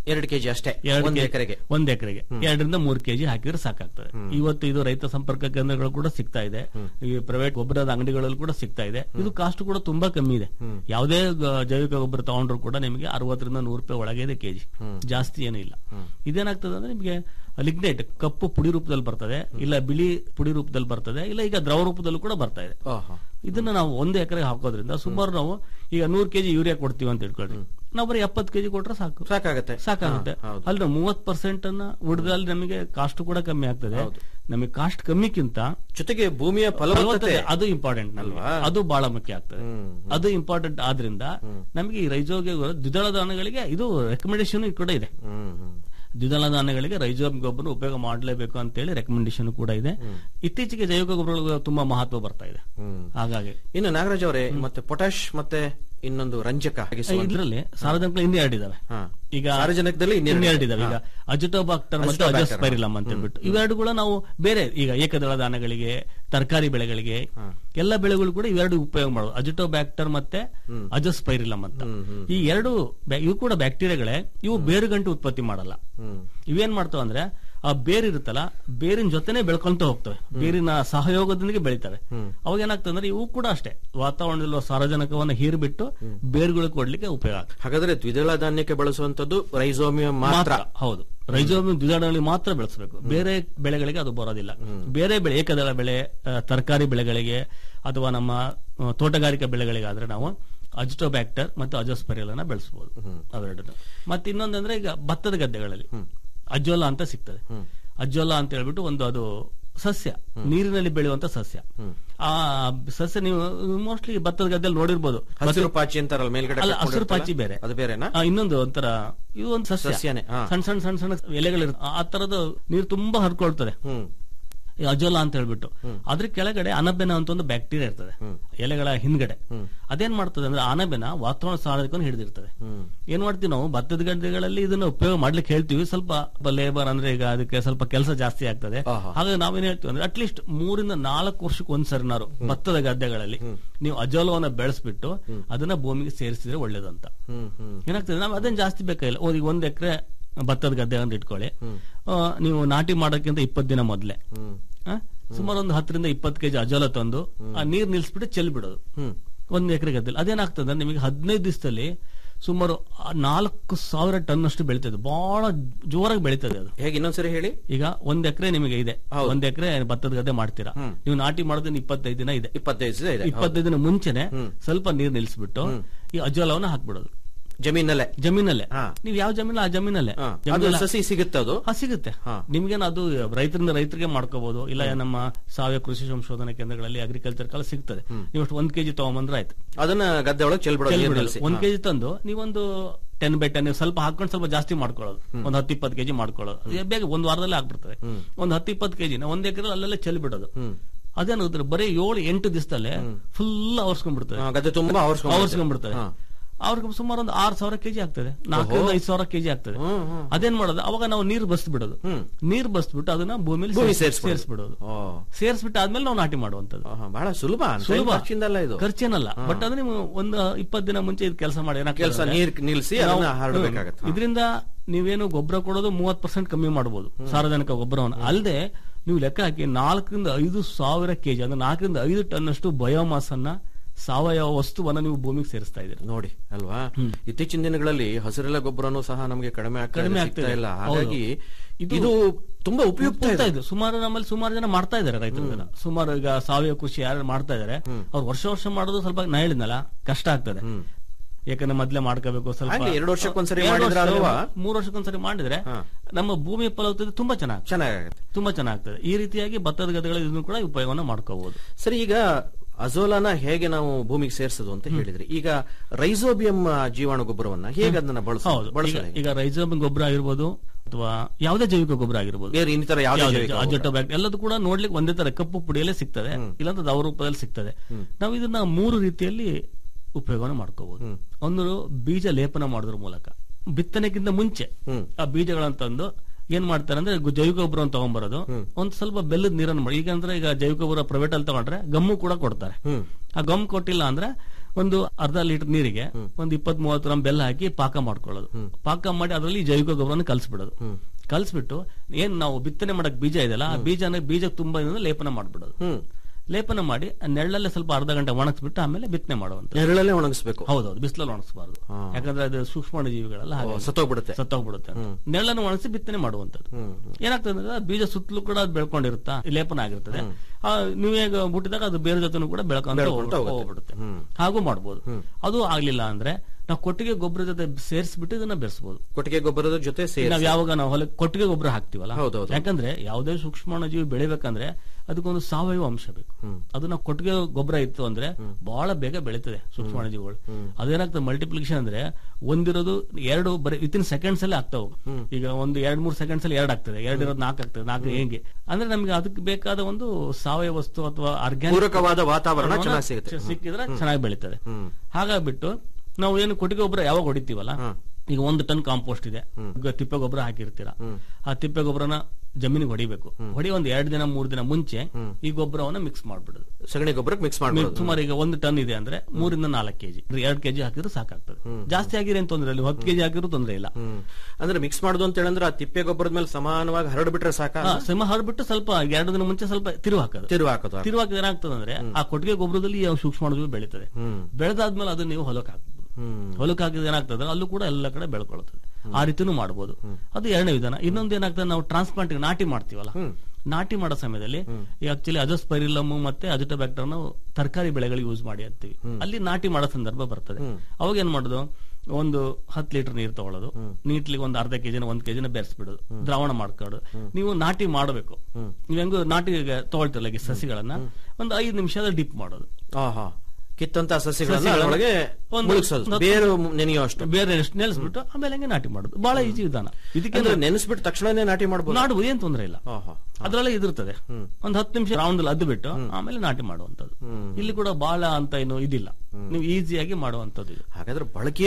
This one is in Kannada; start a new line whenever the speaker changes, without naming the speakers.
ಎರಡು ಕೆಜಿ ಅಷ್ಟೇ
ಎರಡು
ಒಂದು
ಕೆ-
ಎಕರೆಗೆ
ಒಂದ್ ಎಕರೆಗೆ ಎರಡರಿಂದ ಮೂರು ಕೆಜಿ ಹಾಕಿದ್ರೆ ಸಾಕಾಗ್ತದೆ ಇವತ್ತು ಇದು ರೈತ ಸಂಪರ್ಕ ಕೇಂದ್ರಗಳು ಕೂಡ ಸಿಗ್ತಾ ಇದೆ ಈ ಪ್ರೈವೇಟ್ ಗೊಬ್ಬರದ ಅಂಗಡಿಗಳಲ್ಲಿ ಕೂಡ ಸಿಗ್ತಾ ಇದೆ ಇದು ಕಾಸ್ಟ್ ಕೂಡ ತುಂಬಾ ಕಮ್ಮಿ ಇದೆ ಯಾವುದೇ ಗ- ಜೈವಿಕ ಗೊಬ್ಬರ ತಗೊಂಡ್ರು ಕೂಡ ನಿಮಗೆ ಅರವತ್ತರಿಂದ ನೂರು ರೂಪಾಯಿ ಒಳಗೆ ಇದೆ ಕೆಜಿ ಜಾಸ್ತಿ ಏನೂ ಇಲ್ಲ ಇದೇನಾಗ್ತದೆ ಅಂದ್ರೆ ನಿಮಗೆ ಲಿಗ್ನೇಟ್ ಕಪ್ಪು ಪುಡಿ ರೂಪದಲ್ಲಿ ಬರ್ತದೆ ಇಲ್ಲ ಬಿಳಿ ಪುಡಿ ರೂಪದಲ್ಲಿ ಬರ್ತದೆ ಇಲ್ಲ ಈಗ ದ್ರವ ರೂಪದಲ್ಲೂ ಕೂಡ ಬರ್ತಾ ಇದೆ
ಓಹೋ.
ಇದನ್ನ ನಾವು ಒಂದು ಎಕರೆಗೆ ಹಾಕೋದ್ರಿಂದ ಸುಮಾರು ನಾವು ಈಗ ನೂರು ಕೆಜಿ ಯೂರಿಯಾ ಕೊಡ್ತೀವಿ ಅಂತ ಇಟ್ಕೊಳ್ರಿ ನಾವು ಬರೀ ಎಪ್ಪತ್ತು ಕೆಜಿ ಕೊಟ್ರೆ ಸಾಕು
ಸಾಕಾಗತ್ತೆ
ಸಾಕಾಗುತ್ತೆ
ಹಾ, ಹೌದು.
ಅಲ್ಲಿ ಮೂವತ್ ಪರ್ಸೆಂಟ್ ಅನ್ನ ಉಳಿದಲ್ಲಿ ನಮಗೆ ಕಾಸ್ಟ್ ಕೂಡ ಕಮ್ಮಿ ಆಗ್ತದೆ ನಮಗೆ ಕಾಸ್ಟ್ ಕಮ್ಮಿಕ್ಕಿಂತ
ಜೊತೆಗೆ ಭೂಮಿಯ ಫಲವತ್ತತೆ
ಫಲವತ್ತತೆ ಅದು ಇಂಪಾರ್ಟೆಂಟ್
ಅಲ್ವಾ?
ಅದು ಬಹಳ ಮುಖ್ಯ ಆಗ್ತದೆ
ಹ್ಮ್,
ಅದು ಇಂಪಾರ್ಟೆಂಟ್ ಆದ್ರಿಂದ ನಮಗೆ ಈ ರೈಜೋಗೆ ದ್ವಿದಳ ಧಾನ್ಯಗಳಿಗೆ ಇದು ರೆಕಮೆಂಡೇಶನ್ ಕೂಡ ಇದೆ
ಹ್ಮ್ ಹ್ಮ್
ದ್ವಿದಳ ಧಾನ್ಯಗಳಿಗೆ ರೈಜೋಮ್ ಗೊಬ್ಬರ ಉಪಯೋಗ ಮಾಡಲೇಬೇಕು ಅಂತೇಳಿ ರೆಕಮೆಂಡೇಶನ್ ಕೂಡ ಇದೆ ಇತ್ತೀಚೆಗೆ ಜೈವಿಕ ಗೊಬ್ಬರಗಳು ತುಂಬಾ ಮಹತ್ವ ಬರ್ತಾ ಇದೆ
ಹ್ಮ್
ಹಾಗಾಗಿ
ಇನ್ನು ನಾಗರಾಜ್ ಅವರೇ ಮತ್ತೆ ಪೊಟ್ಯಾಶ್ ಮತ್ತೆ ಇನ್ನೊಂದು ರಂಜಕ ಹಾಗಿಸುವಂತ-
ಇದರಲ್ಲಿ ಸಾರ್ವಜನಿಕ ಇನ್ನೂ ಎರಡಿದಾವೆ
ಹಾ.
ಈಗ
ಸಾರಜನಕದಲ್ಲಿ ಇನ್ನೆರಡು
ಇನ್ನೆರಡು ಇದಾವೆ
ಹಾ.
ಈಗ ಅಜಿಟೋಬಾಕ್ಟರ್ ಮತ್ತು
ಅಜಿಟೋಬ್ಯಾಕ್ಟರ್,
ಅಜಸ್ಪೈರಿಲಮ್ ಅಂತ ಹೇಳ್ಬಿಟ್ಟು ಇವೆರಡುಗಳ ನಾವು ಬೇರೆ ಈಗ ಏಕದಳ ಧಾನ್ಯಗಳಿಗೆ ತರಕಾರಿ ಬೆಳೆಗಳಿಗೆ ಎಲ್ಲ ಬೆಳೆಗಳು ಕೂಡ ಇವೆರಡು ಉಪಯೋಗ ಮಾಡೋದು ಅಜಿಟೋಬ್ಯಾಕ್ಟರ್ ಮತ್ತೆ ಅಜಸ್ಪೈರಿಲಮ್ ಅಂತ ಈ ಎರಡು ಬ್ಯಾ- ಇವು ಕೂಡ ಬ್ಯಾಕ್ಟೀರಿಯಾಗಳೇ ಇವು ಬೇರುಗಂಟು ಉತ್ಪತ್ತಿ ಮಾಡಲ್ಲ
ಹ್ಮ್
ಇವೇನ್ ಮಾಡ್ತಾವ ಅಂದ್ರೆ ಆ ಬೇರ್ ಇರುತ್ತಲ್ಲ ಬೇರಿನ ಜೊತೆನೆ ಬೆಳ್ಕೊಂತ ಹೋಗ್ತವೆ ಬೇರಿನ ಸಹಯೋಗದೊಂದಿಗೆ ಬೆಳಿತವೆ ಅವಾಗ ಏನಾಗ್ತದೆ ಅಂದ್ರೆ ಇವು ಕೂಡ ಅಷ್ಟೇ ವಾತಾವರಣದಲ್ಲಿರುವ ಸಾರಜನಕವನ್ನು ಹೀರ್ಬಿಟ್ಟು ಬೇರುಗಳು ಕೊಡ್ಲಿಕ್ಕೆ ಉಪಯೋಗ ಆಗ್ತದೆ
ಹಾಗಾದ್ರೆ ದ್ವಿದಳ ಧಾನ್ಯಕ್ಕೆ ಬಳಸುವಂತದ್ದು ರೈಸೋಮಿಯಂ ಮಾತ್ರ
ಹೌದು ರೈಜೋಮ್ ದ್ವಿದಳಗಳಲ್ಲಿ ಮಾತ್ರ ಬೆಳೆಸಬೇಕು ಬೇರೆ ಬೆಳೆಗಳಿಗೆ ಅದು ಬರೋದಿಲ್ಲ ಬೇರೆ ಬೆಳೆ ಏಕದಳ ಬೆಳೆ ಆ, ತರಕಾರಿ ಬೆಳೆಗಳಿಗೆ ಅಥವಾ ನಮ್ಮ ಆ, ತೋಟಗಾರಿಕಾ ಬೆಳೆಗಳಿಗಾದ್ರೆ ನಾವು ಅಜಿಟೋಬ್ಯಾಕ್ಟರ್ ಮತ್ತು ಅಜೋಸ್ಪೆರಿಯಲ್ ಬೆಳೆಸಬಹುದು ಅವೆರಡನ್ನು ಮತ್ತೆ ಇನ್ನೊಂದಂದ್ರೆ ಈಗ ಭತ್ತದ ಗದ್ದೆಗಳಲ್ಲಿ ಅಜೋಲಾ ಅಂತ ಸಿಗ್ತದೆ ಅಜೋಲಾ ಅಂತ ಹೇಳ್ಬಿಟ್ಟು ಒಂದು ಅದು ಸಸ್ಯ ನೀರಿನಲ್ಲಿ ಬೆಳೆಯುವಂತ ಸಸ್ಯ ಆ ಸಸ್ಯ ನೀವು ಮೋಸ್ಟ್ಲಿ ಭತ್ತದ ಗದ್ದೆಯಲ್ಲಿ ನೋಡಿರ್ಬೋದು
ಹಸಿರು ಪಾಚಿ ಅಂತಾರಲ್ಲ ಮೇಲ್ಗಡೆ
ಅಲ್ಲ ಹಸಿರು
ಕಟ್ಕೊಂಡಿರ್ತಲ್ಲ?
ಪಾಚಿ ಬೇರೆ
ಅದು ಬೇರೆನಾ
ಆ, ಇನ್ನೊಂದು ಒಂಥರ ಇದು ಒಂದು ಸಸ್ಯ
ಸಸ್ಯನೇ, ಹಾ.
ಸಣ್ಣ ಸಣ್ಣ ಸಣ್ಣ ಸಣ್ಣ ಎಲೆಗಳಿರುತ್ತೆ ಆ ತರದ ನೀರು ತುಂಬಾ ಹರ್ಕೊಳ್ತದೆ
ಹ್ಮ್
ಈ ಅಜೋಲಾ ಅಂತ ಹೇಳ್ಬಿಟ್ಟು ಅದ್ರ ಕೆಳಗಡೆ ಅನಬೆನ ಅಂತ ಒಂದು ಬ್ಯಾಕ್ಟೀರಿಯಾ ಇರ್ತದೆ ಎಲೆಗಳ ಹಿಂದ್ಗಡೆ ಅದೇನ್ ಮಾಡ್ತದೆ ಅಂದ್ರೆ ಅನಬೆನ ವಾತಾವರಣ ಸಾಧಕವನ್ನು ಹಿಡಿದಿರ್ತದೆ
ಹ್ಮ್
ಏನ್ ಮಾಡ್ತೀವಿ ನಾವು ಭತ್ತದ ಗದ್ದೆಗಳಲ್ಲಿ ಇದನ್ನ ಉಪಯೋಗ ಮಾಡ್ಲಿಕ್ಕೆ ಹೇಳ್ತೀವಿ ಸ್ವಲ್ಪ ಲೇಬರ್ ಅಂದ್ರೆ ಈಗ ಅದಕ್ಕೆ ಸ್ವಲ್ಪ ಕೆಲಸ ಜಾಸ್ತಿ ಆಗ್ತದೆ
ಆಹಾ.
ಹಾಗಾಗಿ ನಾವೇನ್ ಹೇಳ್ತೀವಿ ಅಂದ್ರೆ ಅಟ್ಲೀಸ್ಟ್ ಮೂರಿಂದ ನಾಲ್ಕು ವರ್ಷಕ್ಕೆ ಒಂದ್ಸರಿನಾರು ಭತ್ತದ ಗದ್ದೆಗಳಲ್ಲಿ ನೀವು ಅಜೋಲವನ್ನ ಬೆಳೆಸ್ಬಿಟ್ಟು ಅದನ್ನ ಭೂಮಿಗೆ ಸೇರಿಸಿದ್ರೆ ಒಳ್ಳೇದಂತ
ಹ್ಮ್ ಹ್ಮ್
ಏನಾಗ್ತದೆ ನಾವು ಅದೇನ್ ಜಾಸ್ತಿ ಬೇಕಾಗಿಲ್ಲ ಓ, ಈಗ ಒಂದ್ ಎಕರೆ ಭತ್ತದ ಗದ್ದೆ ಅಂತ ಇಟ್ಕೊಳ್ಳಿ ಆ, ನೀವು ನಾಟಿ ಮಾಡೋಕ್ಕಿಂತ ಇಪ್ಪತ್ತು ದಿನ ಮೊದ್ಲೇ
ಹ್ಮ್
ಆ, ಸುಮಾರು ಒಂದು ಹತ್ತರಿಂದ ಇಪ್ಪತ್ತು ಕೆಜಿ ಅಜೋಲ ತಂದು ಆ ನೀರ್ ನಿಲ್ಸ್ಬಿಟ್ಟು ಚೆಲ್ ಬಿಡೋದು
ಹ್ಮ್
ಒಂದ್ ಎಕರೆ ಗದ್ದೆಲಿ ಅದೇನಾಗ್ತದೆ ಅಂದ್ರೆ ನಿಮಗೆ ಹದಿನೈದು ದಿವಸದಲ್ಲಿ ಸುಮಾರು ಆ ನಾಲ್ಕು ಸಾವಿರ ಟನ್ ಅಷ್ಟು ಬೆಳೀತದೆ ಬಹಳ ಜೋರಾಗಿ ಬೆಳೀತದೆ ಅದು
ಹೇಗೆ ಇನ್ನೊಂದ್ಸರಿ ಹೇಳಿ
ಈಗ ಒಂದ್ ಎಕರೆ ನಿಮಗೆ ಇದೆ
ಹೌದು.
ಒಂದ್ ಎಕರೆ ಭತ್ತದ ಗದ್ದೆ ಮಾಡ್ತೀರಾ ನೀವು ನಾಟಿ ಮಾಡೋದನ್ನ ಇಪ್ಪತ್ತೈದು ದಿನ ಇದೆ
ಇಪ್ಪತ್ತೈದು ದಿವಸ ಇದೆ ಹೌದು.
ಇಪ್ಪತ್ತೈದು ದಿನ ಮುಂಚೆನೆ ಸ್ವಲ್ಪ ನೀರ್ ನಿಲ್ಸ್ಬಿಟ್ಟು ಈ ಅಜೋಲವನ್ನ ಹಾಕ್ಬಿಡೋದು
ಜಮೀನಲ್ಲೇ
ಜಮೀನಲ್ಲೇ
ಹಾ.
ನೀವು ಯಾವ ಜಮೀನಲ್ಲ ಆ ಜಮೀನಲ್ಲೇ
ಹಾ. ಅದು
ಜಮೀನಲ್ಲ-
ಸಸಿ ಸಿಗುತ್ತೆ ಅದು
ಹಾ ಸಿಗುತ್ತೆ
ಹಾ.
ನಿಮ್ಗೇನು ಅದು ರೈತರಿಂದ ರೈತರಿಗೆ ಮಾಡ್ಕೋಬಹುದು ಇಲ್ಲ ನಮ್ಮ ಸಾವಯವ ಕೃಷಿ ಸಂಶೋಧನಾ ಕೇಂದ್ರಗಳಲ್ಲಿ ಅಗ್ರಿಕಲ್ಚರ್ ಕಾಲ ಸಿಗ್ತದೆ ನೀವು ಅಷ್ಟು ಒಂದ್ ಕೆಜಿ ತಗೊಂಬಂದ್ರೆ ಆಯ್ತು
ಅದನ್ನ ಗದ್ದೆ ಒಳಗೆ ಚೆಲ್ಬಿಡೋದು ನೀರ್
ಚೆಲ್ಬಿಡೋದು.
ನಿಲ್ಸಿ.
ಒಂದ್
ಹಾ.
ಕೆಜಿ ತಂದು ನೀವೊಂದು ಟೆನ್ ಬೈ ಟೆನ್ ಸ್ವಲ್ಪ ಹಾಕೊಂಡು ಸ್ವಲ್ಪ ಜಾಸ್ತಿ ಮಾಡ್ಕೊಳ್ಳೋದು ಒಂದ್ ಹತ್ತು ಇಪ್ಪತ್ತು ಕೆಜಿ ಮಾಡ್ಕೊಳ್ಳೋದು ಅದು ಬೇಗ ಒಂದ್ ವಾರದಲ್ಲಿ ಆಗ್ಬಿಡ್ತದೆ ಒಂದ್ ಹತ್ತು ಇಪ್ಪತ್ತು ಕೆಜಿನ ಒಂದ್ ಎಕರೆ ಅಲ್ಲೆಲ್ಲ ಚೆಲ್ ಬಿಡೋದು ಅದೇನಾಗುತ್ತೆ ಬರೀ ಏಳು ಎಂಟು ದಿವಸದಲ್ಲೇ ಫುಲ್ ಅವರ್ಸ್ಕೊಂಡ್ಬಿಡ್ತದೆ
ಹಾ, ಗದ್ದೆ ತುಂಬಾ ಅವರ್ಸ್ಕೊಂಡ್
ಅವರ್ಸ್ಕೊಂಡ್ಬಿಡ್ತದೆ
ಹಾ.
ಅವ್ರಿಗೆ ಸುಮಾರು ಒಂದು ಆರು ಸಾವಿರ ಕೆಜಿ ಆಗ್ತದೆ ನಾಲ್ಕರಿಂದ ಐದು ಸಾವಿರ ಕೆಜಿ ಆಗ್ತದೆ
ಹ್ಮ್, ಹ್ಮ್.
ಅದೇನ್ ಮಾಡೋದು ಅವಾಗ ನಾವು ನೀರು ಬಸ್ ಬಿಡೋದು
ಹ್ಮ್.
ನೀರು ಬಸ್ಬಿಟ್ಟು ಅದನ್ನ ಭೂಮಿಲಿ
ಭೂಮಿ
ಸೇರ್ಸ್-
ಸೇರ್ಸ್ಬಿಡೋದು.
ಸೇರ್ಸ್ಬಿಡೋದು
ಓ.
ಸೇರ್ಸ್ಬಿಟ್ಟು ಆದ್ಮೇಲೆ ನಾವು ನಾಟಿ ಮಾಡುವಂತದ್ದು
ಆಹಾ, ಬಹಳ ಸುಲಭ ಅಂತ ಏನ್
ಸುಲಭ
ಖರ್ಚಿಂದಲ್ಲ ಇದು
ಖರ್ಚೇನಲ್ಲ ಬಟ್ ಅಂದ್ರೆ ನೀವು ಒಂದು ಇಪ್ಪತ್ತು ದಿನ ಮುಂಚೆ ಇದು ಕೆಲಸ ಮಾಡಿ ಏನಾಗ್ತದೆ
ಕೆಲ್ಸ
ಅಂದ್ರೆ
ನೀರ್ ನಿಲ್ಸಿ
ನಾವು-
ಅದನ್ನ ಹರಡಬೇಕಾಗತ್ತೆ. ಹಾ.
ಇದರಿಂದ ನೀವೇನು ಗೊಬ್ಬರ ಕೊಡೋದು ಮೂವತ್ ಪರ್ಸೆಂಟ್ ಕಮ್ಮಿ ಮಾಡಬಹುದು ಸಾರ್ವಜನಿಕ ಗೊಬ್ಬರವನ್ನು ಅಲ್ಲದೆ ನೀವು ಲೆಕ್ಕ ಹಾಕಿ ನಾಲ್ಕರಿಂದ ಐದು ಸಾವಿರ ಕೆಜಿ ಅಂದ್ರೆ ನಾಲ್ಕರಿಂದ ಐದು ಟನ್ ಅಷ್ಟು ಬಯೋಮಾಸ್ ಅನ್ನ ಸಾವಯವ ವಸ್ತುವನ್ನ ನೀವು ಭೂಮಿಗೆ ಸೇರಿಸ್ತಾ ಇದ್ದೀರಿ
ನೋಡಿ ಅಲ್ವಾ ಇತ್ತೀಚಿನ ದಿನಗಳಲ್ಲಿ ಹಸಿರೆಲೆ ಗೊಬ್ಬರನು ಸಹ ನಮ್ಗೆ ಕಡಿಮೆ ಆಗ್ತಾ
ಕಡಿಮೆ
ಇದೆ,
ಆಗ್ತಾ
ಸಿಗ್ತಾ
ಇದೆ.
ಇಲ್ಲ
ಹೌದು.
ಹಾಗಾಗಿ
ಇದು-
ಇದು ತುಂಬಾ ಉಪಯುಕ್ತ
ಉಪಯುಕ್ತ
ಇದೆ
ಇದು ಸುಮಾರು ನಮ್ಮಲ್ಲಿ ಸುಮಾರು ಜನ ಮಾಡ್ತಾ ಇದ್ದಾರೆ ರೈತರು ಸುಮಾರು ಈಗ ಸಾವಯವ ಕೃಷಿ ಯಾರು ಮಾಡ್ತಾ ಇದ್ದಾರೆ ಅವ್ರು ವರ್ಷ ವರ್ಷ ಮಾಡೋದು ಸ್ವಲ್ಪ ನಾ ಹೇಳಿದ್ನಲ್ಲ ಕಷ್ಟ ಆಗ್ತದೆ ಯಾಕಂದ್ರೆ ಮೊದ್ಲೇ ಮಾಡ್ಕೋಬೇಕು ಸ್ವಲ್ಪ
ಆಗ್ಲಿ, ಎರಡು ವರ್ಷಕ್ಕೊಂದ್ಸರಿ
ಎರಡು
ಮಾಡಿದ್ರೆ
ವರ್ಷ,
ಅಲ್ವಾ?
ಮೂರು ವರ್ಷಕ್ಕೊಂದ್ಸರಿ ಮಾಡಿದ್ರೆ
ಹಾ.
ನಮ್ಮ ಭೂಮಿ ಫಲವತ್ತತೆ ತುಂಬಾ ಚೆನ್ನಾಗಿ
ಚೆನ್ನಾಗಾಗತ್ತೆ
ತುಂಬಾ ಚೆನ್ನಾಗ್ತದೆ ಈ ರೀತಿಯಾಗಿ ಭತ್ತದ ಗದ್ದೆಗಳ ಇದನ್ನು ಕೂಡ ಉಪಯೋಗವನ್ನು ಮಾಡ್ಕೋಬಹುದು
ಸರಿ ಈಗ ಅಜೋಲಾನ ಹೇಗೆ ನಾವು ಭೂಮಿಗೆ ಸೇರಿಸೋದು ಅಂತ ಹೇಳಿದ್ರಿ ಈಗ ರೈಸೋಬಿಯಂ ಜೀವಾಣು ಗೊಬ್ಬರವನ್ನ ಹೇಗೆ ಅದನ್ನ ಬಳಸೋದು
ಹೌದು ಈಗ-
ಬಳಸೋದು
ಈಗ ರೈಸೋಬಿಯಂ ಗೊಬ್ಬರ ಆಗಿರ್ಬೋದು ಅಥವಾ ಯಾವುದೇ ಜೈವಿಕ ಗೊಬ್ಬರ ಆಗಿರ್ಬೋದು
ಬೇರೆ ಇನ್ನಿತರ ಯಾವುದೇ ಜೈವಿಕ ಗೊಬ್ಬರ?
ಅಜೋಟೋಬ್ಯಾಕ್ಟ್ ಎಲ್ಲದೂ ಕೂಡ ನೋಡ್ಲಿಕ್ಕೆ ಒಂದೇ ತರ ಕಪ್ಪು ಪುಡಿಯಲ್ಲೇ ಸಿಗ್ತದೆ ಇಲ್ಲಾಂದ್ರೆ ದವ ರೂಪದಲ್ಲಿ ಸಿಗ್ತದೆ ನಾವು ಇದನ್ನ ಮೂರು ರೀತಿಯಲ್ಲಿ ಉಪಯೋಗವನ್ನು ಮಾಡ್ಕೋಬಹುದು ಒಂದು ಬೀಜ ಲೇಪನ ಮಾಡೋದ್ರ ಮೂಲಕ ಬಿತ್ತನೆಗಿಂತ ಮುಂಚೆ
ಹ್ಮ್.
ಆ ಬೀಜಗಳನ್ನ ತಂದು ಏನ್ ಮಾಡ್ತಾರೆ ಅಂದ್ರೆ ಗು- ಜೈವಿಕ ಗೊಬ್ಬರವನ್ನು ತಗೊಂಡ್ಬರೋದು ಒಂದ್ ಸ್ವಲ್ಪ ಬೆಲ್ಲದ ನೀರನ್ನು ಮಾಡಿ ಈಗ ಅಂದ್ರೆ ಈಗ ಜೈವಿಕ ಗೊಬ್ಬರ ಪ್ರೈವೇಟ್ ಅಲ್ಲಿ ತಗೊಂಡ್ರೆ ಗಮ್ಮು ಕೂಡ ಕೊಡ್ತಾರೆ
ಹ್ಮ್
ಆ ಗಮ್ ಕೊಟ್ಟಿಲ್ಲ ಅಂದ್ರೆ ಒಂದು ಅರ್ಧ ಲೀಟರ್ ನೀರಿಗೆ ಒಂದು ಇಪ್ಪತ್ ಮೂವತ್ತು ಗ್ರಾಮ್ ಬೆಲ್ಲ ಹಾಕಿ ಪಾಕ ಮಾಡ್ಕೊಳ್ಳೋದು ಪಾಕ ಮಾಡಿ ಅದರಲ್ಲಿ ಜೈವಿಕ ಗೊಬ್ಬರನ ಕಲ್ಸ್ಬಿಡೋದು ಕಲ್ಸ್ಬಿಟ್ಟು ಏನ್ ನಾವು ಬಿತ್ತನೆ ಮಾಡಕ್ ಬೀಜ ಇದೆಯಲ್ಲ ಆ ಬೀಜನ ಬೀಜ ತುಂಬಾ ಇದನ್ನ ಲೇಪನ ಮಾಡ್ಬಿಡೋದು
ಹ್ಮ್
ಲೇಪನ ಮಾಡಿ ಆ ನೆರಳಲ್ಲೇ ಸ್ವಲ್ಪ ಅರ್ಧ ಗಂಟೆ ಒಣಗಿಸ್ಬಿಟ್ಟು ಆಮೇಲೆ ಬಿತ್ತನೆ ಮಾಡುವಂತ
ನೆರಳಲ್ಲೇ ಒಣಗಿಸ್ಬೇಕು
ಹೌದೌದು ಬಿಸಿಲಲ್ಲಿ ಒಣಗಿಸಬಾರ್ದು ಯಾಕಂದ್ರೆ ಅದು ಸೂಕ್ಷ್ಮ ಜೀವಿಗಳೆಲ್ಲ ಹಾಗೆ
ಸತ್ತೋಗ್ಬಿಡುತ್ತೆ
ಸತ್ತೋಗ್ಬಿಡುತ್ತೆ ಅಂತ. ನೆರಳನ್ನು ಒಣಗಿಸಿ ಬಿತ್ತನೆ ಮಾಡುವಂತದ್ದು
ಹ್ಮ್
ಏನಾಗ್ತದೆ ಅಂದ್ರೆ ಆ ಬೀಜ ಸುತ್ತಲೂ ಕೂಡ ಅದು ಬೆಳ್ಕೊಂಡಿರುತ್ತಾ ಲೇಪನ ಆಗಿರ್ತದೆ ಆ, ನೀವೇಗ ಮುಟ್ಟಿದಾಗ ಅದು ಬೇರೆ ಜೊತೆನೂ ಕೂಡ ಬೆಳ್ಕೊಂತ
ಬೆಳ್ಕೊಂತ ಹೋಗುತ್ತೆ.
ಹೋಗ್ಬಿಡುತ್ತೆ
ಹ್ಮ್.
ಹಾಗೂ ಮಾಡ್ಬೋದು ಅದು ಆಗ್ಲಿಲ್ಲ ಅಂದ್ರೆ ನಾವು ಕೊಟ್ಟಿಗೆ ಗೊಬ್ಬರ ಜೊತೆ ಸೇರಿಸ್ಬಿಟ್ಟು ಇದನ್ನ ಬೆರೆಸಬಹುದು
ಕೊಟ್ಟಿಗೆ ಗೊಬ್ಬರದ ಜೊತೆ ಸೇರಿ
ನಾವ್ ಯಾವಾಗ ನಾವು ಹೊಲ ಕೊಟ್ಟಿಗೆ ಗೊಬ್ಬರ ಹಾಕ್ತಿವಲ್ಲ
ಹೌದೌದು.
ಯಾಕಂದ್ರೆ ಯಾವುದೇ ಸೂಕ್ಷ್ಮಾಣುಜೀವಿ ಬೆಳಿಬೇಕಂದ್ರೆ ಅದಕ್ಕೊಂದು ಸಾವಯವ ಅಂಶ ಬೇಕು ಅದು ನಾವು ಕೊಟ್ಟಿಗೆ ಗೊಬ್ಬರ ಇತ್ತು ಅಂದ್ರೆ ಬಹಳ ಬೇಗ ಬೆಳೀತದೆ ಸೂಕ್ಷ್ಮಾಣುಜೀವಿಗಳು ಅದೇನಾಗ್ತದೆ ಮಲ್ಟಿಪ್ಲಿಕೇಶನ್ ಅಂದ್ರೆ ಒಂದಿರೋದು ಎರಡು ಬರೀ ವಿತಿನ್ ಸೆಕೆಂಡ್ಸ್ ಅಲ್ಲಿ ಆಗ್ತಾವು ಈಗ ಒಂದು ಎರಡ್ ಮೂರ್ ಸೆಕೆಂಡ್ಸ್ ಅಲ್ಲಿ ಎರಡು ಆಗ್ತದೆ ಎರಡು ಇರೋದು ನಾಲ್ಕು ಆಗ್ತದೆ ನಾಲ್ಕು ಹೇಗೆ ಅಂದ್ರೆ ನಮ್ಗೆ ಅದಕ್ಕೆ ಬೇಕಾದ ಒಂದು ಸಾವಯವ ವಸ್ತು ಅಥವಾ ಆರ್ಗ್ಯಾನಿಕ್
ಪೂರಕವಾದ ವಾತಾವರಣ ಚೆನ್ನಾಗಿ ಸಿಗುತ್ತೆ
ಸಿಕ್ಕಿದ್ರೆ ಚೆನ್ನಾಗಿ ಬೆಳೀತದೆ
ಹ್ಮ್
ಹಾಗಾಗ್ಬಿಟ್ಟು ನಾವು ಏನು ಕೊಟ್ಟಿಗೆ ಗೊಬ್ಬರ ಯಾವಾಗ ಹೊಡಿತೀವಲ್ಲ ಈಗ ಒಂದು ಟನ್ ಕಾಂಪೋಸ್ಟ್ ಇದೆ ಈಗ ತಿಪ್ಪೆ ಗೊಬ್ಬರ ಹಾಕಿರ್ತೀರಾ ಆ ತಿಪ್ಪೆ ಗೊಬ್ಬರನ ಜಮೀನಿಗೆ ಹೊಡಿಬೇಕು ಹೊಡಿ ಒಂದ್ ಎರಡು ದಿನ ಮೂರ್ ದಿನ ಮುಂಚೆ ಈ ಗೊಬ್ಬರವನ್ನ ಮಿಕ್ಸ್ ಮಾಡ್ಬಿಡುದು
ಸಗಣಿ ಗೊಬ್ಬರಕ್ಕೆ ಮಿಕ್ಸ್ ಮಾಡ್ಬೋದು
ಸುಮಾರು ಈಗ ಒಂದು ಟನ್ ಇದೆ ಅಂದ್ರೆ ಮೂರಿಂದ ನಾಲ್ಕು ಕೆಜಿ ಎರಡ್ ಕೆಜಿ ಹಾಕಿದ್ರೆ ಸಾಕಾಗ್ತದೆ ಜಾಸ್ತಿ ಆಗಿರೋ ಏನ್ ತೊಂದ್ರೆ ಇಲ್ಲ ಹತ್ತು ಕೆಜಿ ಹಾಕಿದ್ರು ತೊಂದ್ರೆ ಇಲ್ಲ
ಹ್ಮ್ ಅಂದ್ರೆ ಮಿಕ್ಸ್ ಮಾಡುದು ಅಂತ ಹೇಳಿದ್ರೆ ಆ ತಿಪ್ಪೆ ಗೊಬ್ಬರದ ಮೇಲೆ ಸಮಾನವಾಗಿ ಹರಡ್ಬಿಟ್ರೆ ಸಾಕ
ಹಾ, ಸಿಂಹ ಹರಡ್ಬಿಟ್ಟು ಸ್ವಲ್ಪ ಎರಡು ದಿನ ಮುಂಚೆ ಸ್ವಲ್ಪ ತಿರುವು ಹಾಕೋದು
ತಿರುವು ಹಾಕೋದು
ತಿರುವು ಹಾಕಿದ್ರೆ ಏನಾಗ್ತದೆ ಅಂದ್ರೆ ಆ ಕೊಟ್ಟಿಗೆ ಗೊಬ್ಬರದಲ್ಲಿ ಯಾವ ಸೂಕ್ಷ್ಮಾಣುಜೀವಿ ಬೆಳೀತದೆ
ಹ್ಮ್
ಬೆಳೆದಾದ್ಮೇಲೆ ಅದನ್ನ ನೀವು ಹೊಲಕ್ಕೆ ಹಾಕ್ಬೋದು
ಹ್ಮ್
ಹೊಲಕ್ಕೆ ಹಾಕಿದ್ರೆ ಏನಾಗ್ತದೆ ಅಲ್ಲೂ ಕೂಡ ಎಲ್ಲ ಕಡೆ ಬೆಳ್ಕೊಳ್ತದೆ ಆ ರೀತಿನೂ ಮಾಡಬಹುದು ಅದು ಎರಡನೇ ವಿಧಾನ ಇನ್ನೊಂದು ಏನಾಗ್ತದೆ ನಾವು ಟ್ರಾನ್ಸ್ಪ್ಲಾಂಟ್ ನಾಟಿ ಮಾಡ್ತೀವಲ್ಲ ನಾಟಿ ಮಾಡೋ ಸಮಯದಲ್ಲಿ ಈ ಆಕ್ಚುಲಿ ಅಜಸ್ಪೈರಿಲಮ್ ಮತ್ತೆ ಅಜಿಟೋಬ್ಯಾಕ್ಟರ್ ನಾವು ತರಕಾರಿ ಬೆಳೆಗಳಿಗೆ ಯೂಸ್ ಮಾಡಿ ಅಂತೀವಿ ಅಲ್ಲಿ ನಾಟಿ ಮಾಡೋ ಸಂದರ್ಭ ಬರ್ತದೆ ಅವಾಗ ಏನ್ ಮಾಡೋದು ಒಂದು ಹತ್ತು ಲೀಟರ್ ನೀರು ತಗೊಳ್ಳೋದು ನೀಟ್ಲಿಗೆ ಒಂದು ಅರ್ಧ ಕೆಜಿನ ಒಂದ್ ಕೆಜಿನ ಬೆರೆಸ್ಬಿಡೋದು ದ್ರಾವಣ ಮಾಡ್ಕೊಳ್ಳೋದು ನೀವು ನಾಟಿ ಮಾಡಬೇಕು ನೀವು ಹೆಂಗು ನಾಟಿಗೆ ತಗೊಳ್ತಿರಲ್ಲ ಈ ಸಸಿಗಳನ್ನ ಒಂದು ಐದು ನಿಮಿಷದ ಡಿಪ್ ಮಾಡೋದು
ಆಹಾ ಕಿತ್ತಂತ ಸಸಿಗಳನ್ನ
ಸಸಿಗಳನ್ನ
ಅದರೊಳಗೆ
ಒಂದು-
ಮುಳುಗ್ಸೋದು
ಒಂದು-
ಬೇರೆ ನೆನೆಯೋ ಅಷ್ಟು
ಬೇರೆ ನೆಲೆಸ್ಬಿಟ್ಟು ಆಮೇಲೆ ಹಂಗೆ ನಾಟಿ ಮಾಡೋದು ಬಹಳ ಈಜಿ ವಿಧಾನ ಇದಕ್ಕೆ
ಅಂದ್ರೆ ನೆನೆಸ್ಬಿಟ್ಟು ತಕ್ಷಣನೇ ನಾಟಿ ಮಾಡ್ಬೋದು
ನಾಡುವುದು ಏನ್ ತೊಂದರೆ ಇಲ್ಲ
ಆಹಾ
ಅದ್ರಲ್ಲೇ ಇದಿರ್ತದೆ ಒಂದ್ ಹತ್ತು ನಿಮಿಷ ರೌಂಡ್ ಅಲ್ಲಿ ಅದ್ದು ಬಿಟ್ಟು ಆಮೇಲೆ ನಾಟಿ ಮಾಡುವಂತದ್ದು ಇಲ್ಲಿ ಕೂಡ ಬಹಳ ಅಂತ ಏನು ಇದಿಲ್ಲ ನೀವು ಈಸಿಯಾಗಿ ಮಾಡುವಂತದ್ದು ಇದು
ಹಾಗಾದ್ರೆ ಬಳಕೆ